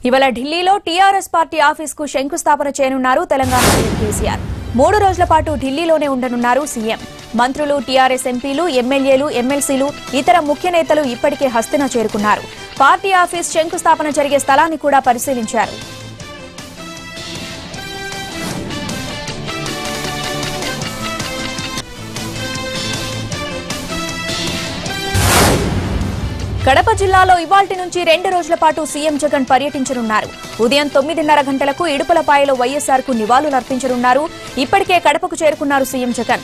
ఇవాళ ఢిల్లీలో TRS party office కు శంకుస్థాపన చేయనున్నారు తెలంగాణ సీఎం కేసీఆర్ మూడు రోజుల పాటు ఢిల్లీలోనే ఉండనున్నారు సీఎం మంత్రులు టీఆర్ఎస్ ఎంపీలు ఎమ్మెల్యేలు ఎమ్మెల్సీలు ఇతర ముఖ్య నేతలు ఇప్పటికే హస్తిన చేరుకున్నారు పార్టీ ఆఫీస్ శంకుస్థాపన జరిగే స్థలాన్ని కూడా పరిశీలించారు కడప జిల్లాలో ఇవాల్టి నుంచి రెండు రోజుల పాటు సీఎం జగన్ పర్యటించనున్నారు ఉదయం తొమ్మిదిన్నర గంటలకు ఇడుపులపాయలో వైఎస్ఆర్ కు నివాళులర్పించనున్నారు ఇప్పటికే కడపకు చేరుకున్నారు సీఎం జగన్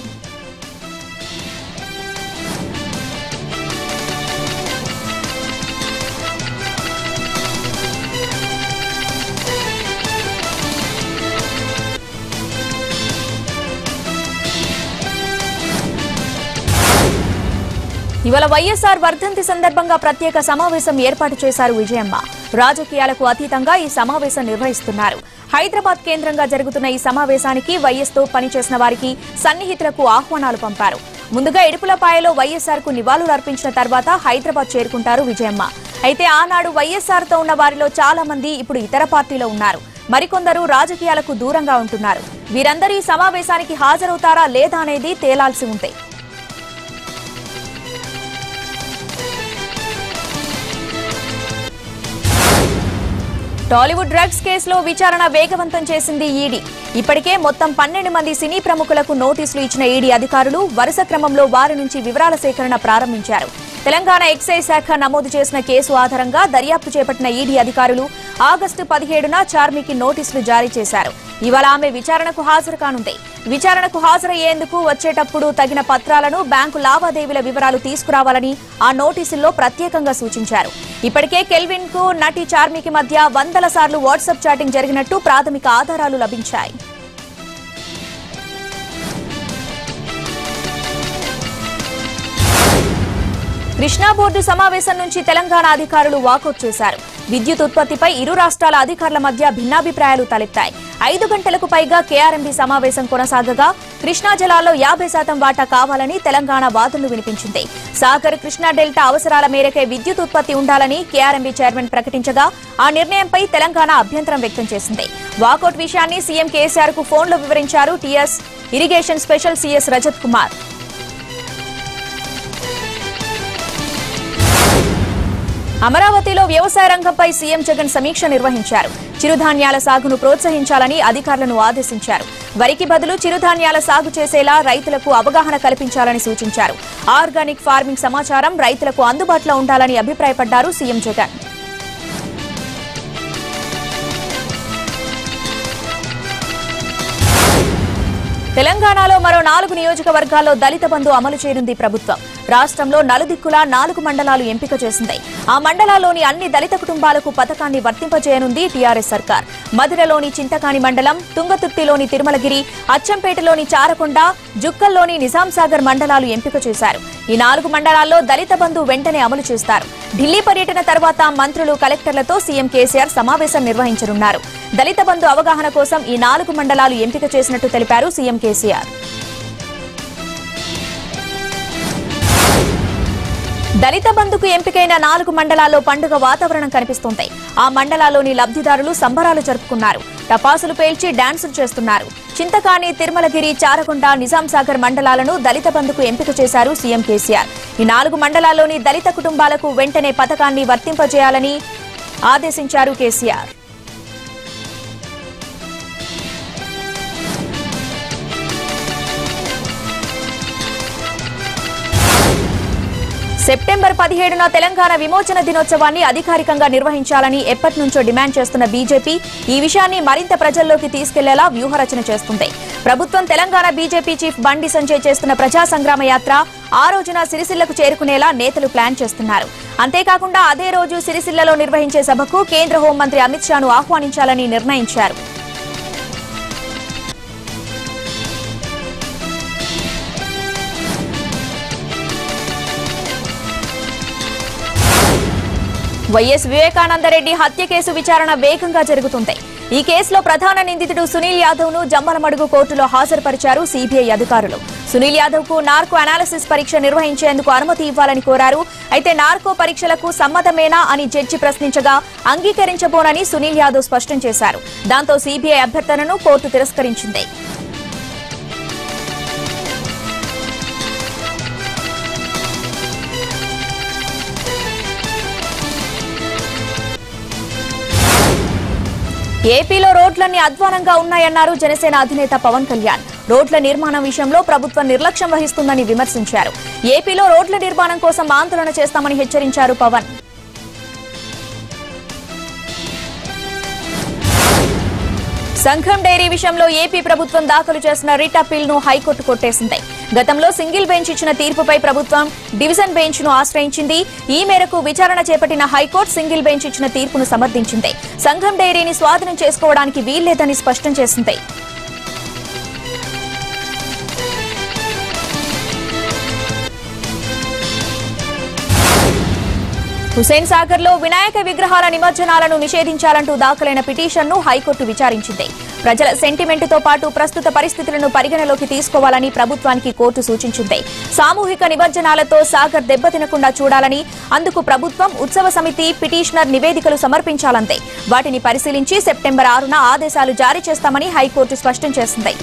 ఇవాళ వైఎస్ఆర్ వర్ధంతి సందర్భంగా ప్రత్యేక సమావేశం ఏర్పాటు చేశారు విజయమ్మ రాజకీయాలకు అతీతంగా ఈ సమావేశం నిర్వహిస్తున్నారు హైదరాబాద్ కేంద్రంగా జరుగుతున్న ఈ సమావేశానికి వైఎస్ తో పనిచేసిన వారికి సన్నిహితులకు ఆహ్వానాలు పంపారు ముందుగా ఇడుపులపాయలో వైఎస్ఆర్ కు నివాళులు అర్పించిన తర్వాత హైదరాబాద్ చేరుకుంటారు విజయమ్మ అయితే ఆనాడు వైఎస్ఆర్ తో ఉన్న వారిలో చాలా మంది ఇప్పుడు ఇతర పార్టీలో ఉన్నారు మరికొందరు రాజకీయాలకు దూరంగా ఉంటున్నారు వీరందరూ ఈ సమావేశానికి హాజరవుతారా లేదా అనేది తేలాల్సి ఉంటాయి టాలీవుడ్ డ్రగ్స్ కేసులో విచారణ వేగవంతం చేసింది ఈడీ ఇప్పటికే మొత్తం పన్నెండు మంది సినీ ప్రముఖులకు నోటీసులు ఇచ్చిన ఈడీ అధికారులు వరుస క్రమంలో వారి నుంచి వివరాల సేకరణ ప్రారంభించారు తెలంగాణ ఎక్సైజ్ శాఖ నమోదు చేసిన కేసు ఆధారంగా దర్యాప్తు చేపట్టిన ఈడీ అధికారులు ఆగస్టు పదిహేడున చార్మికి నోటీసులు జారీ చేశారు ఇవాళ ఆమె విచారణకు హాజరు కానుంది విచారణకు హాజరయ్యేందుకు వచ్చేటప్పుడు తగిన పత్రాలను బ్యాంకు లావాదేవీల వివరాలు తీసుకురావాలని ఆ నోటీసుల్లో ప్రత్యేకంగా సూచించారు ఇప్పటికే కెల్విన్ కు నటి చార్మికి మధ్య వందల సార్లు వాట్సాప్ చాటింగ్ జరిగినట్టు ప్రాథమిక ఆధారాలు లభించాయి కృష్ణా బోర్డు సమావేశం నుంచి తెలంగాణ అధికారులు వాకౌట్ చేశారు విద్యుత్ ఉత్పత్తిపై ఇరు రాష్ట్రాల అధికారుల మధ్య భిన్నాభిప్రాయాలు తలెత్తాయి ఐదు గంటలకు పైగా కేఆర్ఎంబీ సమావేశం కొనసాగగా కృష్ణా జలాల్లో యాభై శాతం వాటా కావాలని తెలంగాణ వాదనలు వినిపించింది సాగర్ కృష్ణా డెల్టా అవసరాల మేరకే విద్యుత్ ఉత్పత్తి ఉండాలని కేఆర్ఎంబీ చైర్మన్ ప్రకటించగా ఆ నిర్ణయంపై తెలంగాణ అభ్యంతరం వ్యక్తం చేసింది వాకౌట్ విషయాన్ని సీఎం కేసీఆర్ కు ఫోన్లో వివరించారు TS irrigation special CS Rajat Kumar అమరావతిలో వ్యవసాయ రంగంపై సీఎం జగన్ సమీక్ష నిర్వహించారు చిరుధాన్యాల సాగును ప్రోత్సహించాలని అధికారులను ఆదేశించారు వరికి బదులు చిరుధాన్యాల సాగు చేసేలా రైతులకు అవగాహన కల్పించాలని సూచించారు ఆర్గానిక్ ఫార్మింగ్ సమాచారం రైతులకు అందుబాటులో ఉండాలని అభిప్రాయపడ్డారు సీఎం జగన్ తెలంగాణలో మరో నాలుగు నియోజకవర్గాల్లో దళిత బంధు అమలు చేయనుంది ప్రభుత్వం రాష్ట్రంలో నలుదిక్కులా నాలుగు మండలాలు ఎంపిక చేసింది ఆ మండలాల్లోని అన్ని దళిత కుటుంబాలకు పథకాన్ని వర్తింపజేయనుంది టీఆర్ఎస్ సర్కార్ మధురలోని చింతకాని మండలం తుంగతుర్తిలోని తిరుమలగిరి అచ్చంపేటలోని చారకొండ జుక్కల్లోని నిజాం సాగర్ మండలాలు ఎంపిక చేశారు ఈ నాలుగు మండలాల్లో దళిత బంధు వెంటనే అమలు చేస్తారు ఢిల్లీ పర్యటన తర్వాత మంత్రులు కలెక్టర్లతో సీఎం కేసీఆర్ సమావేశం నిర్వహించనున్నారు దళిత బంధు అవగాహన కోసం ఈ నాలుగు మండలాలు ఎంపిక చేసినట్టు తెలిపారు సీఎం కేసీఆర్ దళిత బంధుకు ఎంపికైన నాలుగు మండలాల్లో పండుగ వాతావరణం కనిపిస్తోంది ఆ మండలాల్లోని లబ్ధిదారులు సంబరాలు జరుపుకున్నారు టపాసులు పేల్చి డాన్సులు చేస్తున్నారు చింతకాని తిరుమలగిరి చారకొండ నిజాం సాగర్ మండలాలను దళిత బంధుకు ఎంపిక చేశారు సీఎం కేసీఆర్ ఈ నాలుగు మండలాల్లోని దళిత కుటుంబాలకు వెంటనే పథకాన్ని వర్తింపజేయాలని ఆదేశించారు కేసీఆర్ సెప్టెంబర్ పదిహేడున తెలంగాణ విమోచన దినోత్సవాన్ని అధికారికంగా నిర్వహించాలని ఎప్పటి నుంచో డిమాండ్ చేస్తున్న బీజేపీ ఈ విషయాన్ని మరింత ప్రజల్లోకి తీసుకెళ్లేలా వ్యూహరచన చేస్తుంది ప్రభుత్వం తెలంగాణ బీజేపీ చీఫ్ బండి సంజయ్ చేస్తున్న ప్రజా సంగ్రామ యాత్ర ఆ రోజున సిరిసిల్లకు చేరుకునేలా నేతలు ప్లాన్ చేస్తున్నారు అంతేకాకుండా అదే రోజు సిరిసిల్లలో నిర్వహించే సభకు కేంద్ర హోంమంత్రి అమిత్ షాను ఆహ్వానించాలని నిర్ణయించారు వైఎస్ వివేకానందరెడ్డి హత్య కేసు విచారణ వేగంగా జరుగుతుంది ఈ కేసులో ప్రధాన నిందితుడు సునీల్ యాదవ్ ను జమ్మలమడుగు కోర్టులో హాజరుపరిచారు సీబీఐ అధికారులు సునీల్ యాదవ్ కు నార్కో అనాలిసిస్ పరీక్ష నిర్వహించేందుకు అనుమతి ఇవ్వాలని కోరారు అయితే నార్కో పరీక్షలకు సమ్మతమేనా అని జడ్జి ప్రశ్నించగా అంగీకరించబోనని సునీల్ యాదవ్ స్పష్టం చేశారు దాంతో సీబీఐ అభ్యర్థనను కోర్టు తిరస్కరించింది ఏపీలో రోడ్లన్నీ అధ్వానంగా ఉన్నాయన్నారు జనసేన అధినేత పవన్ కళ్యాణ్ రోడ్ల నిర్మాణం విషయంలో ప్రభుత్వం నిర్లక్ష్యం వహిస్తుందని విమర్శించారు ఏపీలో రోడ్ల నిర్మాణం కోసం ఆందోళన చేస్తామని హెచ్చరించారు పవన్ సంఘం డైరీ విషయంలో ఏపీ ప్రభుత్వం దాఖలు చేసిన రిట్ అప్పీల్ ను హైకోర్టు కొట్టేసింది గతంలో సింగిల్ బెంచ్ ఇచ్చిన తీర్పుపై ప్రభుత్వం డివిజన్ బెంచ్ ను ఆశ్రయించింది ఈ మేరకు విచారణ చేపట్టిన హైకోర్టు సింగిల్ బెంచ్ ఇచ్చిన తీర్పును సమర్థించింది సంఘం డైరీని స్వాధీనం చేసుకోవడానికి వీల్లేదని స్పష్టం చేసింది హుసేన్ సాగర్ లో వినాయక విగ్రహాల నిమజ్జనాలను నిషేధించాలంటూ దాఖలైన పిటిషన్ను హైకోర్టు విచారించింది ప్రజల సెంటిమెంట్ తో పాటు ప్రస్తుత పరిస్థితులను పరిగణలోకి తీసుకోవాలని ప్రభుత్వానికి కోర్టు సూచించింది సామూహిక నిమజ్జనాలతో సాగర్ దెబ్బతినకుండా చూడాలని అందుకు ప్రభుత్వం ఉత్సవ సమితి పిటిషనర్ నివేదికలు సమర్పించాలందే వాటిని పరిశీలించి సెప్టెంబర్ ఆరున ఆదేశాలు జారీ చేస్తామని హైకోర్టు స్పష్టం చేసింది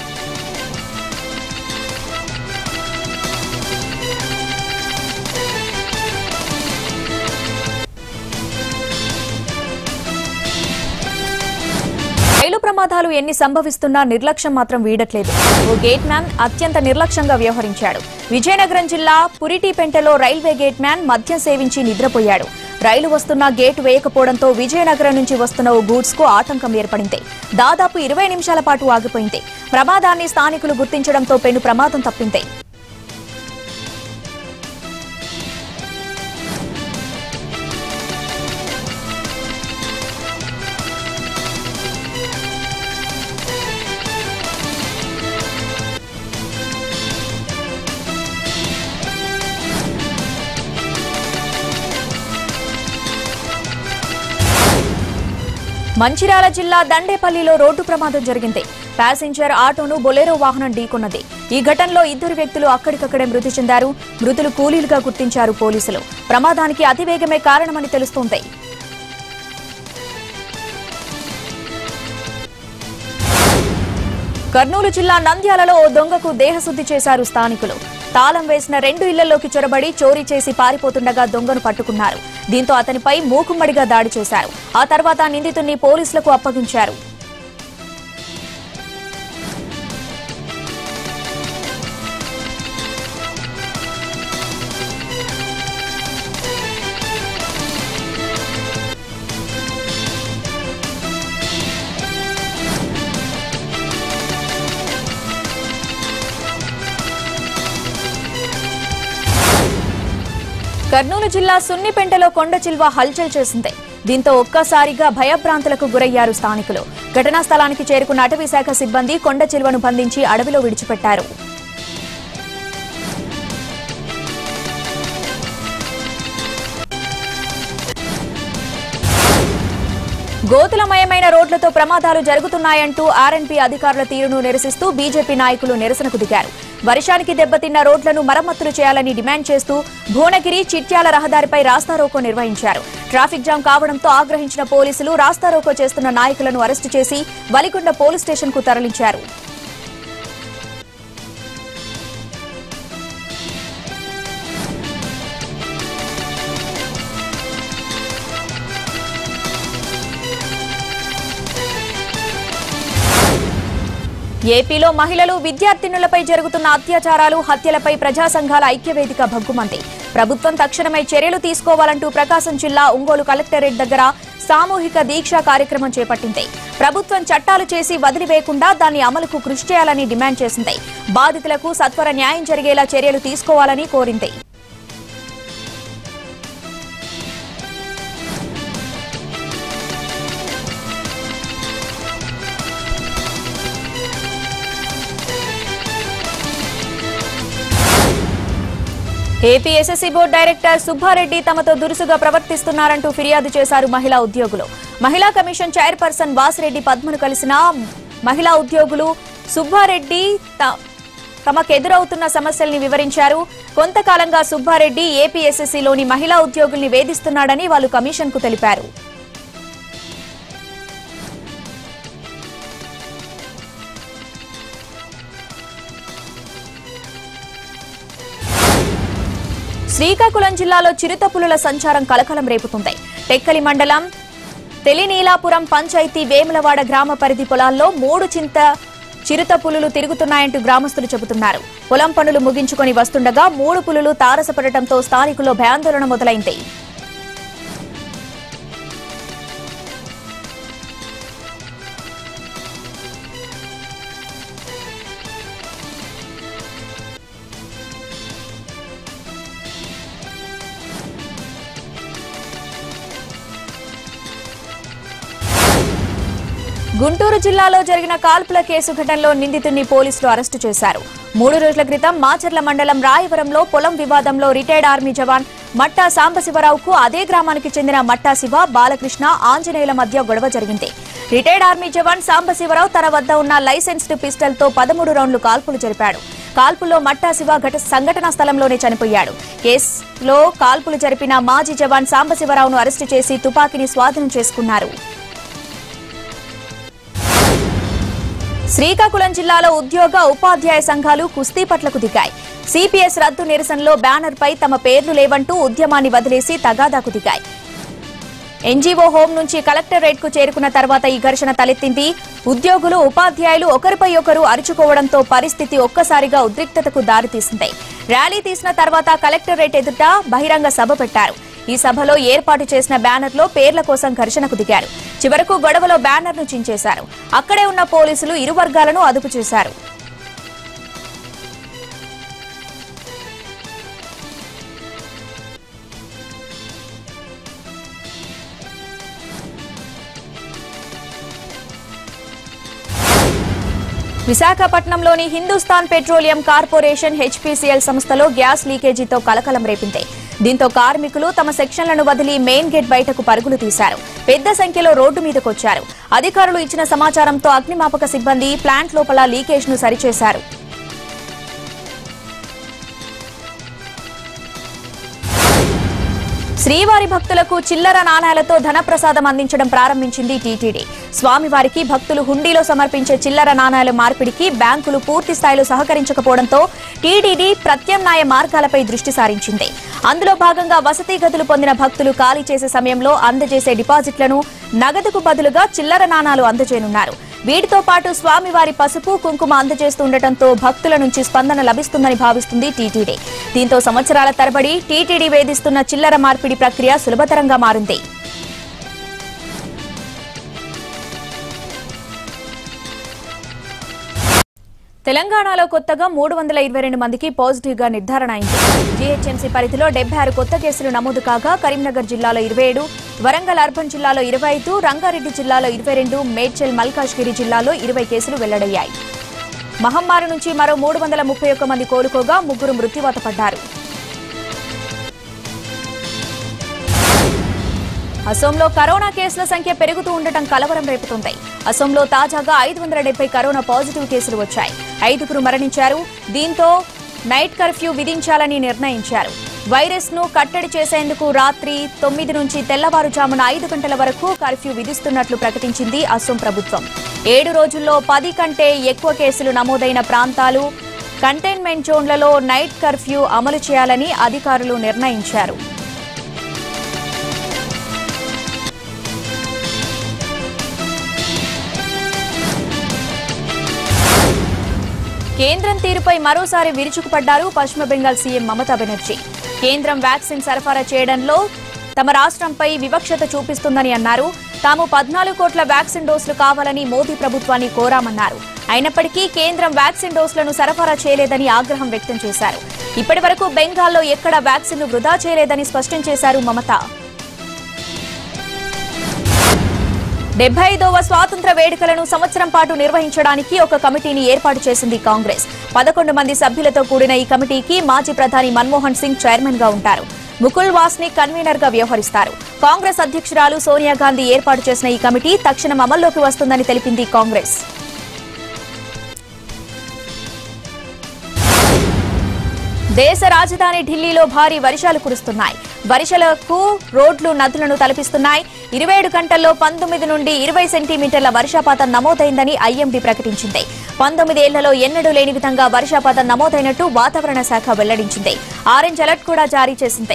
రైలు ప్రమాదాలు ఎన్ని సంభవిస్తున్నా నిర్లక్ష్యం మాత్రం వీడట్లేదు ఓ గేట్ మ్యాన్ అత్యంత నిర్లక్ష్యంగా వ్యవహరించాడు విజయనగరం జిల్లా పురిటిపెంటలో రైల్వే గేట్ మ్యాన్ మద్యం సేవించి నిద్రపోయాడు రైలు వస్తున్నా గేటు వేయకపోవడంతో విజయనగరం నుంచి వస్తున్న ఓ గూడ్స్ కు ఆటంకం ఏర్పడింది దాదాపు ఇరవై నిమిషాల పాటు ఆగిపోయింది ప్రమాదాన్ని స్థానికులు గుర్తించడంతో పెను ప్రమాదం తప్పింది మంచిర్యాల జిల్లా దండేపల్లిలో రోడ్డు ప్రమాదం జరిగింది ప్యాసింజర్ ఆటోను బొలెరో వాహనం ఢీకొన్నది ఈ ఘటనలో ఇద్దరు వ్యక్తులు అక్కడికక్కడే మృతి చెందారు మృతులు కూలీలుగా గుర్తించారు పోలీసులు ప్రమాదానికి అతివేగమే కారణమని తెలుస్తోంది కర్నూలు జిల్లా నంద్యాలలో ఓ దొంగకు దేహశుద్ధి చేశారు స్థానికులు తాళం వేసిన రెండు ఇళ్లలోకి చొరబడి చోరీ చేసి పారిపోతుండగా దొంగను పట్టుకున్నారు దీంతో అతనిపై మూకుమ్మడిగా దాడి చేశారు ఆ తర్వాత నిందితుడిని పోలీసులకు అప్పగించారు కర్నూలు జిల్లా సున్నిపెంటలో కొండ చిల్వ హల్చల్ చేసింది దీంతో ఒక్కసారిగా భయభ్రాంతులకు గురయ్యారు స్థానికులు ఘటనా స్థలానికి చేరుకున్న అటవీ శాఖ సిబ్బంది కొండ చిల్వను బంధించి అడవిలో విడిచిపెట్టారు గోతులమయమైన రోడ్లతో ప్రమాదాలు జరుగుతున్నాయంటూ ఆర్ఎన్పీ అధికారుల తీరును నిరసిస్తూ బీజేపీ నాయకులు నిరసనకు దిగారు వర్షానికి దెబ్బతిన్న రోడ్లను మరమ్మతులు చేయాలని డిమాండ్ చేస్తూ భువనగిరి చిట్యాల రహదారిపై రాస్తారోకో నిర్వహించారు ట్రాఫిక్ జామ్ కావడంతో ఆగ్రహించిన పోలీసులు రాస్తారోకో చేస్తున్న నాయకులను అరెస్టు చేసి వలిగొండ పోలీస్ స్టేషన్కు తరలించారు ఏపీలో మహిళలు విద్యార్థినులపై జరుగుతున్న అత్యాచారాలు హత్యలపై ప్రజా సంఘాల ఐక్యవేదిక భగ్గుమంది ప్రభుత్వం తక్షణమే చర్యలు తీసుకోవాలంటూ ప్రకాశం జిల్లా ఒంగోలు కలెక్టరేట్ దగ్గర సామూహిక దీక్షా కార్యక్రమం చేపట్టింది ప్రభుత్వం చట్టాలు చేసి వదిలివేయకుండా దాన్ని అమలుకు కృషి చేయాలని డిమాండ్ చేసింది బాధితులకు సత్వర న్యాయం జరిగేలా చర్యలు తీసుకోవాలని కోరింది AP SSC board director Subbareddy తమతో దురుసుగా ప్రవర్తిస్తున్నారంటూ ఫిర్యాదు చేశారు మహిళా ఉద్యోగులు మహిళా కమిషన్ చైర్పర్సన్ వాసిరెడ్డి పద్మను కలిసిన మహిళా ఉద్యోగులు సుబ్బారెడ్డి త- తమకు ఎదురవుతున్న సమస్యల్ని వివరించారు కొంతకాలంగా సుబ్బారెడ్డి ఏపీఎస్ఎస్సీలోని మహిళా ఉద్యోగుల్ని వేధిస్తున్నాడని వాళ్ళు కమిషన్కు తెలిపారు శ్రీకాకుళం జిల్లాలో చిరుతపులుల సంచారం కలకలం రేపుతుంది టెక్కలి మండలం తెలినీలాపురం పంచాయతీ వేములవాడ గ్రామ పరిధి పొలాల్లో మూడు చింత చిరుత పులులు తిరుగుతున్నాయంటూ గ్రామస్తులు చెబుతున్నారు పొలం పనులు ముగించుకొని వస్తుండగా మూడు పులులు తారసపడటంతో స్థానికుల్లో భయాందోళన మొదలైంది గుంటూరు జిల్లాలో జరిగిన కాల్పుల కేసు ఘటనలో నిందితుడిని పోలీసులు అరెస్టు చేశారు మూడు రోజుల క్రితం మాచర్ల మండలం రాయవరంలో పొలం వివాదంలో రిటైర్డ్ ఆర్మీ జవాన్ మట్టా సాంబశివరావుకు అదే గ్రామానికి చెందిన మట్టా శివ బాలకృష్ణ ఆంజనేయుల మధ్య గొడవ జరిగింది రిటైర్డ్ ఆర్మీ జవాన్ సాంబశివరావు తన వద్ద ఉన్న లైసెన్స్డ్ పిస్టల్ తో పదమూడు రౌండ్లు కాల్పులు జరిపాడు కాల్పుల్లో మట్టా శివ ఘట సంఘటనా స్థలంలోనే చనిపోయాడు కేసులో కాల్పులు జరిపిన మాజీ జవాన్ సాంబశివరావును అరెస్టు చేసి తుపాకీని స్వాధీనం చేసుకున్నారు శ్రీకాకుళం జిల్లాలో ఉద్యోగ ఉపాధ్యాయ సంఘాలు కుస్తీ పట్లకు దిగాయి సిపిఎస్ రద్దు నిరసనలో బ్యానర్ పై తమ పేర్లు లేవంటూ ఉద్యమాన్ని వదిలేసి తగాదాకు దిగాయి ఎన్జీఓ హోం నుంచి కలెక్టరేట్ కు చేరుకున్న తర్వాత ఈ ఘర్షణ తలెత్తింది ఉద్యోగులు ఉపాధ్యాయులు ఒకరిపై ఒకరు అరుచుకోవడంతో పరిస్థితి ఒక్కసారిగా ఉద్రిక్తతకు దారితీసింది ర్యాలీ తీసిన తర్వాత కలెక్టరేట్ ఎదుట బహిరంగ సభ పెట్టారు ఈ సభలో ఏర్పాటు చేసిన బ్యానర్లో పేర్ల కోసం ఘర్షణకు దిగారు చివరకు గొడవలో బ్యానర్ను చించేశారు అక్కడే ఉన్న పోలీసులు ఇరు వర్గాలను అదుపు చేశారు విశాఖపట్నంలోని హిందుస్థాన్ పెట్రోలియం కార్పొరేషన్ హెచ్పీసీఎల్ సంస్థలో గ్యాస్ లీకేజీతో కలకలం రేపింది దీంతో కార్మికులు తమ సెక్షన్లను వదిలి మెయిన్ గేట్ బయటకు పరుగులు తీశారు పెద్ద సంఖ్యలో రోడ్డు మీదకొచ్చారు అధికారులు ఇచ్చిన సమాచారంతో అగ్నిమాపక సిబ్బంది ప్లాంట్ లోపల లీకేజ్ ను సరిచేశారు శ్రీవారి భక్తులకు చిల్లర నాణాలతో ధనప్రసాదం అందించడం ప్రారంభించింది టీటీడీ స్వామివారికి భక్తులు హుండీలో సమర్పించే చిల్లర నాణాల మార్పిడికి బ్యాంకులు పూర్తి స్థాయిలో సహకరించకపోవడంతో టీటీడీ ప్రత్యామ్నాయ మార్గాలపై దృష్టి సారించింది అందులో భాగంగా వసతి గదులు పొందిన భక్తులు ఖాళీ చేసే సమయంలో అందజేసే డిపాజిట్లను నగదుకు బదులుగా చిల్లర నాణాలు అందజేయనున్నారు వీటితో పాటు స్వామివారి పసుపు కుంకుమ అందజేస్తుండటంతో భక్తుల నుంచి స్పందన లభిస్తుందని భావిస్తుంది టీటీడీ దీంతో సంవత్సరాల తరబడి టీటీడీ వేధిస్తున్న చిల్లర మార్పిడి ప్రక్రియ సులభతరంగా మారింది తెలంగాణలో కొత్తగా మూడు వందల ఇరవై రెండు మందికి పాజిటివ్ గా నిర్ధారణ అయింది జీహెచ్ఎంసీ పరిధిలో డెబ్బై ఆరు కొత్త కేసులు నమోదు కాగా కరీంనగర్ జిల్లాలో ఇరవై ఏడు వరంగల్ అర్బన్ జిల్లాలో ఇరవై ఐదు రంగారెడ్డి జిల్లాలో ఇరవై రెండు మేడ్చల్ మల్కాజ్గిరి జిల్లాలో ఇరవై కేసులు వెల్లడయ్యాయి మహమ్మారి నుంచి మరో మూడు వందల ముప్పై ఒక్క మంది కోలుకోగా ముగ్గురు మృత్యువాత పడ్డారు అసోంలో కరోనా కేసుల సంఖ్య పెరుగుతూ ఉండటం కలవరం రేపుతుంది అసోంలో తాజాగా ఐదు వందల డెబ్బై కరోనా పాజిటివ్ కేసులు వచ్చాయి ఐదుగురు మరణించారు దీంతో నైట్ కర్ఫ్యూ విధించాలని నిర్ణయించారు వైరస్ ను కట్టడి చేసేందుకు రాత్రి తొమ్మిది నుంచి తెల్లవారుజామున ఐదు గంటల వరకు కర్ఫ్యూ విధిస్తున్నట్లు ప్రకటించింది అసోం ప్రభుత్వం ఏడు రోజుల్లో పది కంటే ఎక్కువ కేసులు నమోదైన ప్రాంతాలు కంటైన్మెంట్ జోన్లలో నైట్ కర్ఫ్యూ అమలు చేయాలని అధికారులు నిర్ణయించారు కేంద్రం తీరుపై మరోసారి విరుచుకుపడ్డారు పశ్చిమ బెంగాల్ సీఎం మమతా బెనర్జీ కేంద్రం వ్యాక్సిన్ సరఫరా చేయడంలో తమ రాష్ట్రంపై వివక్షత చూపిస్తుందని అన్నారు తాము పద్నాలుగు కోట్ల వ్యాక్సిన్ డోసులు కావాలని మోదీ ప్రభుత్వాన్ని కోరామన్నారు అయినప్పటికీ కేంద్రం వ్యాక్సిన్ డోసులను సరఫరా చేయలేదని ఆగ్రహం వ్యక్తం చేశారు ఇప్పటి వరకు బెంగాల్లో ఎక్కడ వ్యాక్సిన్ను వృధా చేయలేదని స్పష్టం చేశారు మమత డెబ్బై ఐదవ స్వాతంత్ర వేడుకలను సంవత్సరం పాటు నిర్వహించడానికి ఒక కమిటీని ఏర్పాటు చేసింది కాంగ్రెస్ పదకొండు మంది సభ్యులతో కూడిన ఈ కమిటీకి మాజీ ప్రధాని మన్మోహన్ సింగ్ చైర్మన్ గా ఉంటారు ముకుల్ వాస్నిక్ కన్వీనర్ గా వ్యవహరిస్తారు కాంగ్రెస్ అధ్యక్షురాలు సోనియా గాంధీ ఏర్పాటు చేసిన ఈ కమిటీ తక్షణం అమల్లోకి వస్తుందని తెలిపింది కాంగ్రెస్ దేశ రాజధాని ఢిల్లీలో భారీ వర్షాలు కురుస్తున్నాయి వర్షాలకు రోడ్లు నదులను తలపిస్తున్నాయి ఇరవై ఏడు గంటల్లో పంతొమ్మిది నుండి ఇరవై సెంటీమీటర్ల వర్షపాతం నమోదైందని ఐఎండీ ప్రకటించింది పంతొమ్మిది ఏళ్లలో ఎన్నడూ లేని విధంగా వర్షపాతం నమోదైనట్టు వాతావరణ శాఖ వెల్లడించింది ఆరెంజ్ అలర్ట్ కూడా జారీ చేసింది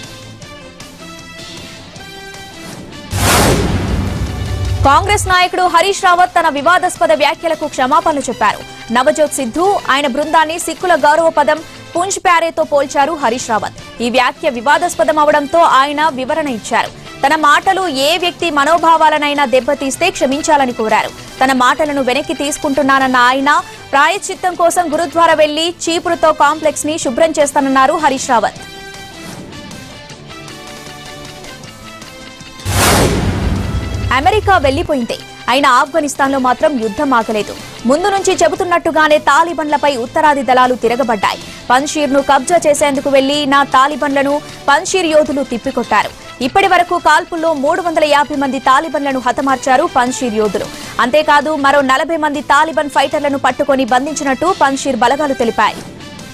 కాంగ్రెస్ నాయకుడు హరీష్ రావత్ తన వివాదాస్పద వ్యాఖ్యలకు క్షమాపణలు చెప్పారు నవజోత్ సిద్ధు ఆయన బృందాన్ని సిక్కుల గౌరవ పదం పుంచ్ ప్యారేతో పోల్చారు హరీష్ రావత్ ఈ వ్యాఖ్య వివాదాస్పదం అవడంతో ఆయన వివరణ ఇచ్చారు తన మాటలు ఏ వ్యక్తి మనోభావాలనైనా దెబ్బతీస్తే క్షమించాలని కోరారు తన మాటలను వెనక్కి తీసుకుంటున్నానన్న ఆయన ప్రాయశ్చిత్తం కోసం గురుద్వారా వెళ్లి చీపురుతో కాంప్లెక్స్ ని శుభ్రం చేస్తానన్నారు హరీష్ రావత్ అమెరికా వెళ్లిపోయింది అయినా ఆఫ్ఘనిస్తాన్లో మాత్రం యుద్ధం ఆగలేదు ముందు నుంచి చెబుతున్నట్టుగానే తాలిబన్లపై ఉత్తరాది దళాలు తిరగబడ్డాయి పన్షీర్ ను కబ్జా చేసేందుకు వెళ్లి నా తాలిబన్లను పన్షీర్ యోధులు తిప్పికొట్టారు ఇప్పటి వరకు కాల్పుల్లో మూడు వందల యాభై మంది తాలిబన్లను హతమార్చారు పన్షీర్ యోధులు అంతేకాదు మరో నలభై మంది తాలిబన్ ఫైటర్లను పట్టుకొని బంధించినట్టు పన్షీర్ బలగాలు తెలిపాయి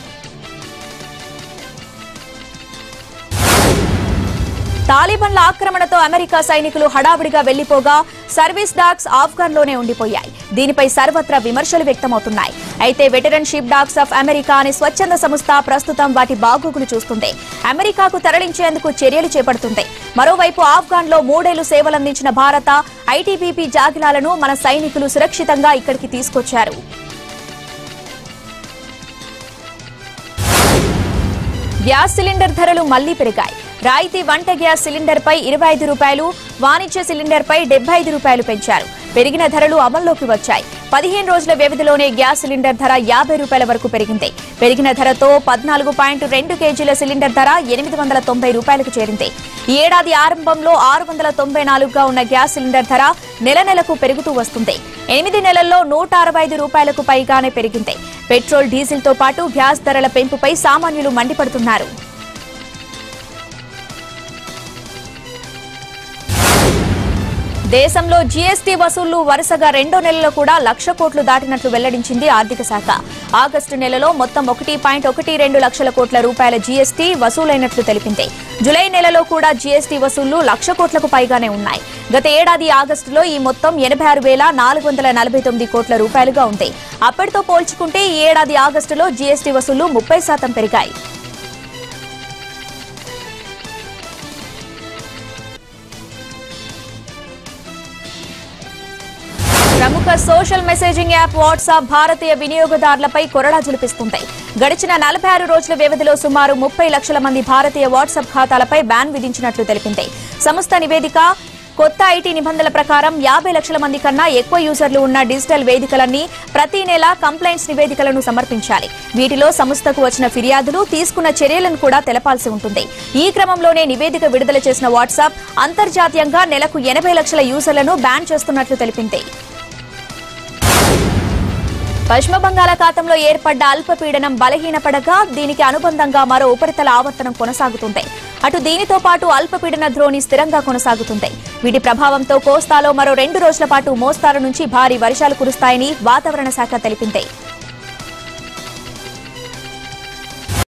తాలిబన్ల ఆక్రమణతో అమెరికా సైనికులు హడావిడిగా వెళ్లిపోగా సర్వీస్ డాగ్స్ ఆఫ్ఘన్లోనే ఉండిపోయాయి దీనిపై సర్వత్రా విమర్శలు వ్యక్తమవుతున్నాయి అయితే veteran ship dogs of America అనే స్వచ్ఛంద సంస్థ ప్రస్తుతం వాటి బాగోగులు చూస్తుంది అమెరికాకు తరలించేందుకు చర్యలు చేపడుతుంది మరోవైపు ఆఫ్ఘన్లో మూడేళ్లు సేవలందించిన భారత ఐటీబీపీ జాగిలాలను మన సైనికులు సురక్షితంగా ఇక్కడికి తీసుకొచ్చారు గ్యాస్ సిలిండర్ ధరలు మళ్లీ పెరిగాయి రాయితీ వంట గ్యాస్ సిలిండర్ పై ఇరవై ఐదు రూపాయలు వాణిజ్య సిలిండర్ పై డెబ్బై ఐదు రూపాయలు పెంచారు పెరిగిన ధరలు అమల్లోకి వచ్చాయి పదిహేను రోజుల వ్యవధిలోనే గ్యాస్ సిలిండర్ ధర యాభై రూపాయల వరకు పెరిగింది పెరిగిన ధరతో పద్నాలుగు పాయింట్ రెండు కేజీల సిలిండర్ ధర ఎనిమిది వందల తొంభై రూపాయలకు చేరింది ఈ ఏడాది ఆరంభంలో ఆరు వందల తొంభై నాలుగుగా ఉన్న గ్యాస్ సిలిండర్ ధర నెల నెలకు పెరుగుతూ వస్తుంది ఎనిమిది నెలల్లో నూట అరవై ఐదు రూపాయలకు పైగానే పెరిగింది పెట్రోల్ డీజిల్ తో పాటు గ్యాస్ ధరల పెంపుపై సామాన్యులు మండిపడుతున్నారు దేశంలో జీఎస్టీ వసూళ్లు వరుసగా రెండో నెలలో కూడా లక్ష కోట్లు దాటినట్లు వెల్లడించింది ఆర్థిక శాఖ ఆగస్టు నెలలో మొత్తం ఒకటి పాయింట్ ఒకటి రెండు లక్షల కోట్ల రూపాయల జీఎస్టీ వసూలైనట్లు తెలిపింది జులై నెలలో కూడా జీఎస్టీ వసూళ్లు లక్ష కోట్లకు పైగానే ఉన్నాయి గత ఏడాది ఆగస్టులో ఈ మొత్తం ఎనభై ఆరు వేల నాలుగు వందల నలభై తొమ్మిది కోట్ల రూపాయలుగా ఉంది అప్పటితో పోల్చుకుంటే ఈ ఏడాది ఆగస్టులో జీఎస్టీ వసూళ్లు ముప్పై శాతం పెరిగాయి ప్రముఖ సోషల్ మెసేజింగ్ యాప్ వాట్సాప్ భారతీయ వినియోగదారులపై కొరడా జులిపిస్తుంది గడిచిన నలభై ఆరు రోజుల వ్యవధిలో సుమారు ముప్పై లక్షల మంది భారతీయ వాట్సాప్ ఖాతాలపై బ్యాన్ విధించినట్లు తెలిపింది సంస్థ నివేదిక కొత్త ఐటీ నిబంధనల ప్రకారం యాభై లక్షల మంది కన్నా ఎక్కువ యూజర్లు ఉన్న డిజిటల్ వేదికలన్నీ ప్రతి నెల కంప్లైంట్స్ నివేదికలను సమర్పించాలి వీటిలో సంస్థకు వచ్చిన ఫిర్యాదులు తీసుకున్న చర్యలను కూడా తెలపాల్సి ఉంటుంది ఈ క్రమంలోనే నివేదిక విడుదల చేసిన వాట్సాప్ అంతర్జాతీయంగా నెలకు ఎనభై లక్షల యూజర్లను బ్యాన్ చేస్తున్నట్లు తెలిపింది పశ్చిమ బంగాళాఖాతంలో ఏర్పడ్డ అల్పపీడనం బలహీనపడగా దీనికి అనుబంధంగా మరో ఉపరితల ఆవర్తనం కొనసాగుతుంది అటు దీనితో పాటు అల్పపీడన ద్రోణి స్థిరంగా కొనసాగుతుంది వీటి ప్రభావంతో కోస్తాలో మరో రెండు రోజుల పాటు మోస్తారు నుంచి భారీ వర్షాలు కురుస్తాయని వాతావరణ శాఖ తెలిపింది